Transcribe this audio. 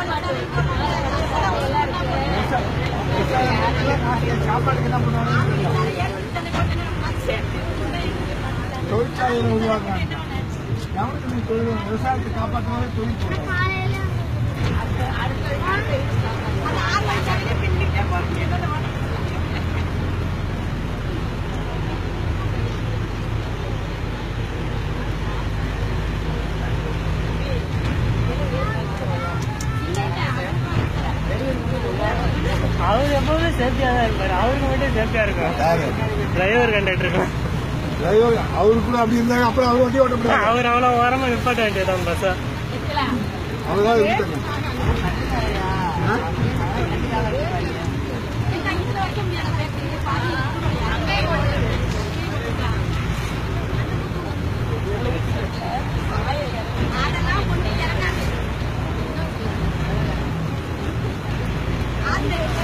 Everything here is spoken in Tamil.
சாப்பாடுக்கு என்ன பண்ணுவாங்க தொழிற்சாலைகளை உருவாக்குறாங்க எவனுக்கு நீ தொழில் விவசாயத்தை காப்பாற்றினாலே தொழில் போடுறாங்க அவர் எப்பவுமே சேஃப்டியா தான் இருப்பாரு அவருக்கு மட்டும் சேஃப்டியா இருக்கும் யாரு டிரைவர் கண்டக்டருக்கும் டிரைவர் அவரு கூட அப்படி இருந்தாங்க அப்புறம் அவர் வண்டி ஓட்ட முடியாது அவர் அவ்வளவு ஓரமா நிப்பாட்ட வேண்டியதான் பஸ்ஸா அவர்தான் இருக்காங்க அதெல்லாம்